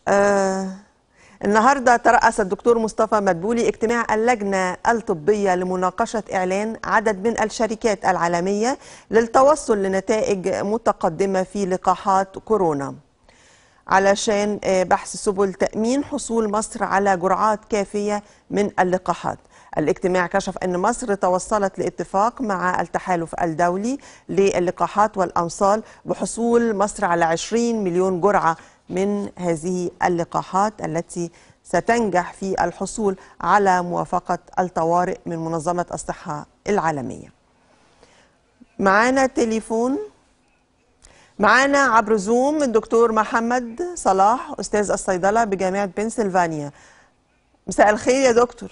آه النهارده ترأس الدكتور مصطفى مدبولي اجتماع اللجنة الطبية لمناقشة إعلان عدد من الشركات العالمية للتوصل لنتائج متقدمة في لقاحات كورونا علشان آه، بحث سبل تأمين حصول مصر على جرعات كافية من اللقاحات الاجتماع كشف أن مصر توصلت لاتفاق مع التحالف الدولي للقاحات والأمصال بحصول مصر على 20 مليون جرعة من هذه اللقاحات التي ستنجح في الحصول على موافقة الطوارئ من منظمة الصحة العالمية معانا تليفون معانا عبر زوم الدكتور محمد صلاح أستاذ الصيدلة بجامعة بنسلفانيا مساء الخير يا دكتور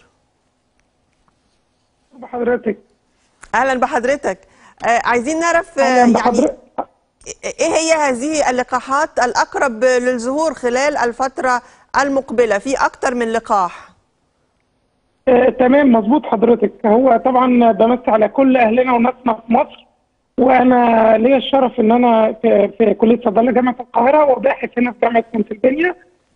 بحضرتك أهلا بحضرتك آه عايزين نعرف آه اهلا يعني بحضرتك ايه هي هذه اللقاحات الاقرب للظهور خلال الفتره المقبله في اكتر من لقاح آه، تمام مظبوط حضرتك هو طبعا بمس على كل اهلنا وناسنا في مصر وانا ليا الشرف ان انا في, في كليه صيدله جامعه القاهره وباحث هنا في جامعه بنسلفانيا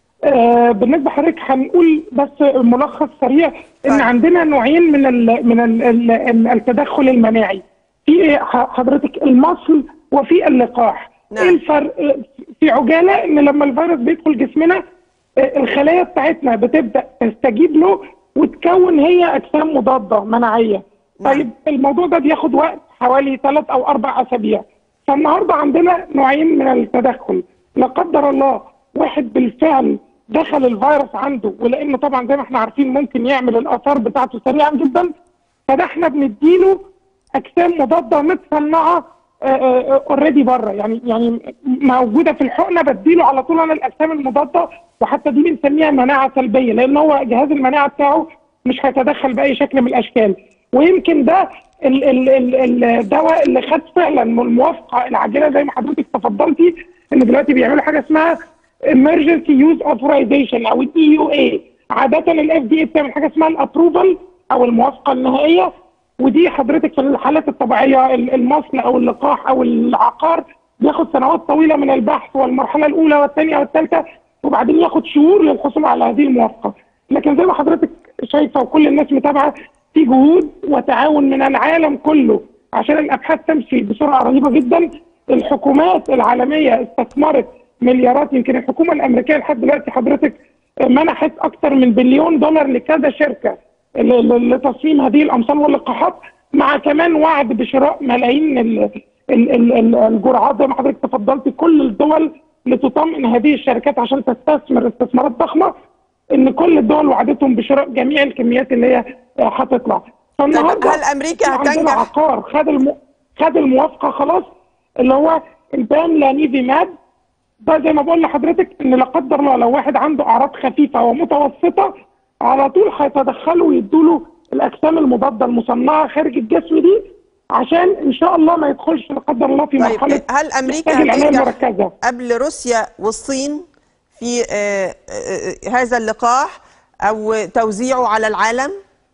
آه بالنسبه لحضرتك هنقول بس ملخص سريع ان طيب. عندنا نوعين من ال من ال ال التدخل المناعي في ح- حضرتك المصل وفي اللقاح نعم. ايه الفرق آه، في عجاله ان لما الفيروس بيدخل جسمنا آه، الخلايا بتاعتنا بتبدا تستجيب له وتكون هي اجسام مضاده مناعيه نعم. طيب الموضوع ده بياخد وقت حوالي ثلاث او اربع اسابيع فالنهارده عندنا نوعين من التدخل لا قدر الله واحد بالفعل دخل الفيروس عنده ولانه طبعا زي ما احنا عارفين ممكن يعمل الاثار بتاعته سريعا جدا فده احنا بنديله اجسام مضاده متصنعه اوريدي بره يعني يعني موجوده في الحقنه بديله على طول انا الاجسام المضاده وحتى دي بنسميها مناعه سلبيه لان هو جهاز المناعه بتاعه مش هيتدخل باي شكل من الاشكال ويمكن ده ال- ال- ال- الدواء اللي خد فعلا الموافقه العاجله زي ما حضرتك تفضلتي ان دلوقتي بيعملوا حاجه اسمها emergency use authorization او الاي يو اي عاده الاف دي بتعمل حاجه اسمها الابروفال او الموافقه النهائيه ودي حضرتك في الحالات الطبيعيه ال- المصل او اللقاح او العقار بياخد سنوات طويله من البحث والمرحله الاولى والثانيه والثالثه وبعدين ياخد شهور للحصول على هذه الموافقه لكن زي ما حضرتك شايفه وكل الناس متابعه في جهود وتعاون من العالم كله عشان الابحاث تمشي بسرعه رهيبه جدا الحكومات العالميه استثمرت مليارات يمكن الحكومه الامريكيه لحد دلوقتي حضرتك منحت اكثر من بليون دولار لكذا شركه ل- ل- لتصميم هذه الامصال واللقاحات مع كمان وعد بشراء ملايين ال- ال- ال- ال- الجرعات زي ما حضرتك تفضلت كل الدول لتطمئن هذه الشركات عشان تستثمر استثمارات ضخمه ان كل الدول وعدتهم بشراء جميع الكميات اللي هي آه، هتطلع فالنهارده هل أمريكا عندنا هتنجح؟ عقار خد الم... خد الموافقه خلاص اللي هو البان لانيفيماب ده زي ما بقول لحضرتك ان لا قدر الله لو واحد عنده اعراض خفيفه ومتوسطه على طول هيتدخلوا ويدوا له الاجسام المضاده المصنعه خارج الجسم دي عشان ان شاء الله ما يدخلش لا قدر الله في طيب مرحله هل امريكا محتاج العنايه هتنجح المركزه قبل روسيا والصين في آه، آه، هذا اللقاح او توزيعه على العالم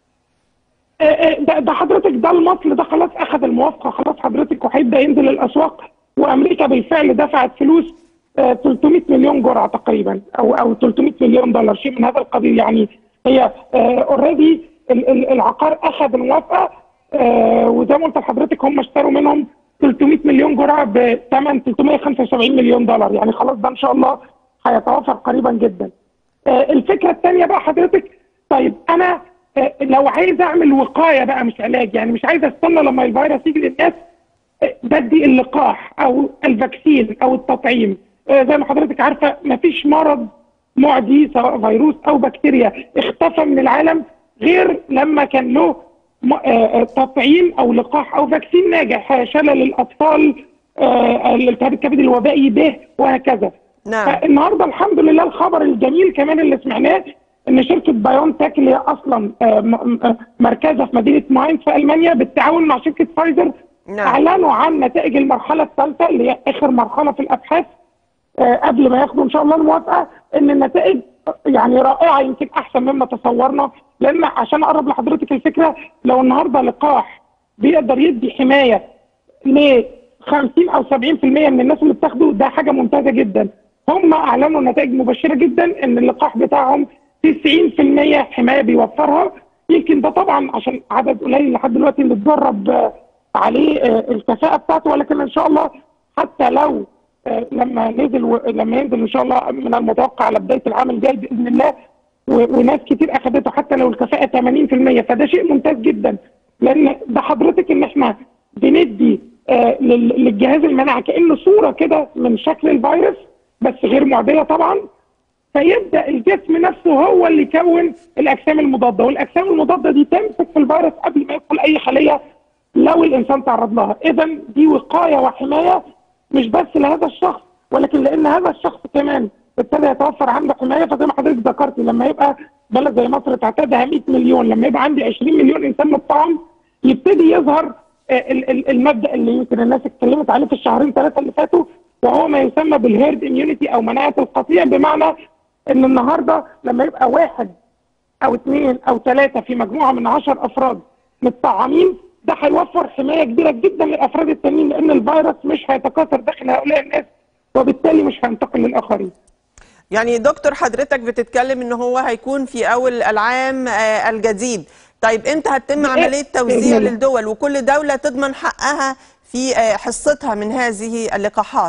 آه، آه، ده, ده حضرتك ده المصل ده خلاص اخذ الموافقه خلاص حضرتك وهيبدا ينزل الاسواق وامريكا بالفعل دفعت فلوس آه، 300 مليون جرعه تقريبا او او 300 مليون دولار شيء من هذا القبيل يعني هي اوريدي العقار اخذ الموافقه آه، وزي ما قلت لحضرتك هم اشتروا منهم 300 مليون جرعه بثمن 375 مليون دولار يعني خلاص ده ان شاء الله هيتوافر قريبا جدا. آه، الفكره الثانيه بقى حضرتك طيب انا آه، لو عايز اعمل وقايه بقى مش علاج يعني مش عايز استنى لما الفيروس يجي للناس آه، بدي اللقاح او الفاكسين او التطعيم آه، زي ما حضرتك عارفه مفيش مرض معدي سواء فيروس او بكتيريا اختفى من العالم غير لما كان له م- آه، آه، تطعيم او لقاح او فاكسين ناجح شلل الاطفال آه، الالتهاب الكبد الوبائي به وهكذا نعم فالنهارده الحمد لله الخبر الجميل كمان اللي سمعناه ان شركه بايون تك اللي هي اصلا آه، م- آه، مركزها في مدينه ماينز في المانيا بالتعاون مع شركه فايزر نعم اعلنوا عن نتائج المرحله الثالثه اللي هي اخر مرحله في الابحاث آه، قبل ما ياخدوا ان شاء الله الموافقه ان النتائج يعني رائعه يمكن احسن مما تصورنا لان عشان اقرب لحضرتك الفكره لو النهارده لقاح بيقدر يدي حمايه ل 50 او 70% من الناس اللي بتاخده ده حاجه ممتازه جدا هم اعلنوا نتائج مبشره جدا ان اللقاح بتاعهم 90% حمايه بيوفرها يمكن ده طبعا عشان عدد قليل لحد دلوقتي اللي اتدرب آه، عليه آه، الكفاءه بتاعته ولكن ان شاء الله حتى لو آه، لما نزل و... لما ينزل ان شاء الله من المتوقع على بدايه العام الجاي باذن الله و... وناس كتير اخذته حتى لو الكفاءه 80% فده شيء ممتاز جدا لان ده حضرتك ان احنا بندي آه لل... للجهاز المناعي كانه صوره كده من شكل الفيروس بس غير معديه طبعا فيبدا الجسم نفسه هو اللي يكون الاجسام المضاده والاجسام المضاده دي تمسك في الفيروس قبل ما يدخل اي خليه لو الانسان تعرض لها اذا دي وقايه وحمايه مش بس لهذا الشخص ولكن لان هذا الشخص كمان ابتدى يتوفر عنده حمايه فزي ما حضرتك ذكرتي لما يبقى بلد زي مصر تعتادها 100 مليون لما يبقى عندي 20 مليون انسان مطعم يبتدي يظهر آه، ال- ال- المبدا اللي يمكن الناس اتكلمت عليه في الشهرين ثلاثه اللي فاتوا وهو ما يسمى بالهيرد اميونيتي او مناعه القطيع بمعنى ان النهارده لما يبقى واحد او اثنين او ثلاثه في مجموعه من 10 افراد متطعمين ده هيوفر حمايه كبيره جدا للافراد التانيين لان الفيروس مش هيتكاثر داخل هؤلاء الناس وبالتالي مش هينتقل للاخرين. يعني دكتور حضرتك بتتكلم ان هو هيكون في اول العام آه، الجديد طيب امتى هتتم بإيه؟ عملية توزيع بإذن الله. للدول وكل دولة تضمن حقها في آه، حصتها من هذه اللقاحات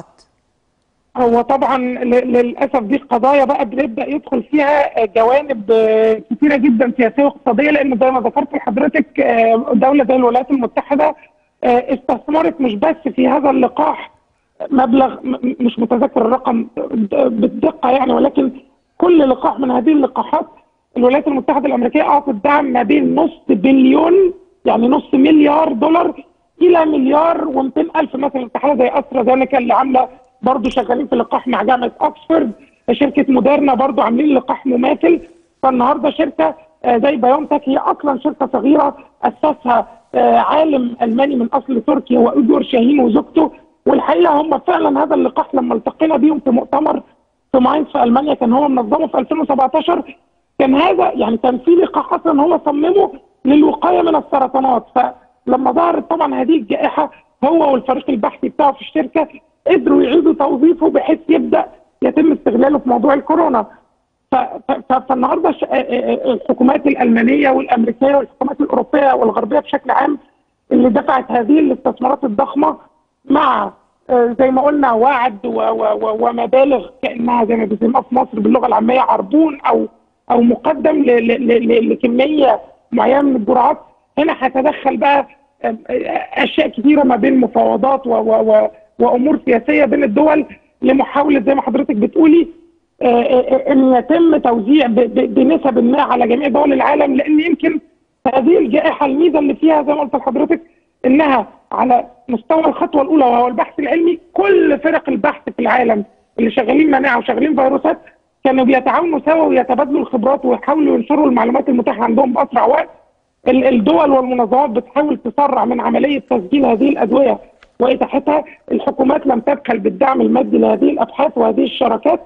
هو طبعا ل- للاسف دي قضايا بقى بنبدا يدخل فيها جوانب آه، كثيره جدا سياسيه واقتصاديه لان زي ما ذكرت لحضرتك آه، دوله زي الولايات المتحده آه، استثمرت مش بس في هذا اللقاح مبلغ م- مش متذكر الرقم بالدقه يعني ولكن كل لقاح من هذه اللقاحات الولايات المتحده الامريكيه اعطت دعم ما بين نص بليون يعني نص مليار دولار الى مليار و200 الف مثلا في حاله زي استرازينيكا اللي عامله برضه شغالين في لقاح مع جامعه اوكسفورد شركه موديرنا برضه عاملين لقاح مماثل فالنهارده شركه آه، زي بايونتك هي اصلا شركه صغيره اسسها آه، عالم الماني من اصل تركي هو ايجور شاهين وزوجته والحقيقه هم فعلا هذا اللقاح لما التقينا بيهم في مؤتمر في ماينز في المانيا كان هو منظمه في 2017 كان هذا يعني كان في لقاح اصلا هو صممه للوقايه من السرطانات فلما ظهرت طبعا هذه الجائحه هو والفريق البحثي بتاعه في الشركه قدروا يعيدوا توظيفه بحيث يبدا يتم استغلاله في موضوع الكورونا ف- ف- ف- فالنهارده ش- آه، آه، الحكومات الالمانيه والامريكيه والحكومات الاوروبيه والغربيه بشكل عام اللي دفعت هذه الاستثمارات الضخمه مع آه، زي ما قلنا وعد و- و- و- ومبالغ كانها زي ما بيسموها في مصر باللغه العاميه عربون او او مقدم ل- ل- ل- لكميه معينه من الجرعات هنا هتدخل بقى آه، آه، اشياء كثيره ما بين مفاوضات و و و وامور سياسيه بين الدول لمحاوله زي ما حضرتك بتقولي آه، آه، ان يتم توزيع ب- ب- بنسب ما على جميع دول العالم لان يمكن هذه الجائحه الميزه اللي فيها زي ما قلت لحضرتك انها على مستوى الخطوه الاولى وهو البحث العلمي كل فرق البحث في العالم اللي شغالين مناعه وشغالين فيروسات كانوا بيتعاونوا سوا ويتبادلوا الخبرات ويحاولوا ينشروا المعلومات المتاحه عندهم باسرع وقت ال- الدول والمنظمات بتحاول تسرع من عمليه تسجيل هذه الادويه واتاحتها الحكومات لم تبخل بالدعم المادي لهذه الابحاث وهذه الشراكات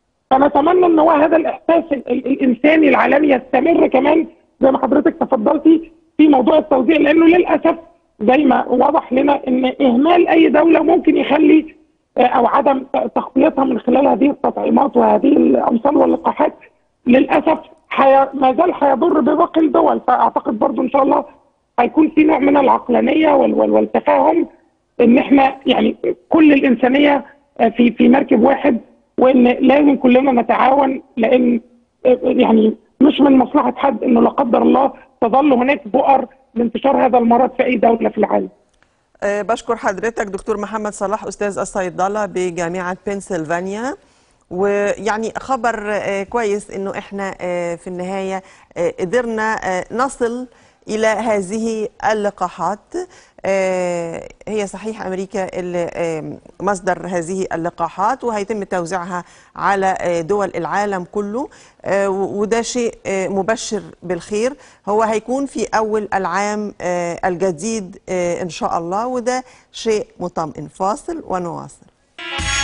فنتمنى ان هو هذا الاحساس ال- ال- الانساني العالمي يستمر كمان زي ما حضرتك تفضلتي في موضوع التوزيع لانه للاسف زي ما وضح لنا ان اهمال اي دوله ممكن يخلي آه، او عدم ت- تغطيتها من خلال هذه التطعيمات وهذه الامثال واللقاحات للاسف حي... ما زال هيضر بباقي الدول فاعتقد برضو ان شاء الله هيكون في نوع من العقلانيه وال... وال... والتفاهم ان احنا يعني كل الانسانيه آه، في في مركب واحد وان لازم كلنا نتعاون لان آه، يعني مش من مصلحه حد انه لا قدر الله تظل هناك بؤر لانتشار هذا المرض في اي دوله في العالم. آه، بشكر حضرتك دكتور محمد صلاح أستاذ الصيدلة بجامعة بنسلفانيا ويعني خبر آه، كويس إنه إحنا آه، في النهاية آه، قدرنا آه، نصل إلى هذه اللقاحات آه، هي صحيح أمريكا اللي آه، مصدر هذه اللقاحات وهيتم توزيعها على آه، دول العالم كله آه، وده شيء آه، مبشر بالخير هو هيكون في أول العام آه، الجديد آه، إن شاء الله وده شيء مطمئن فاصل ونواصل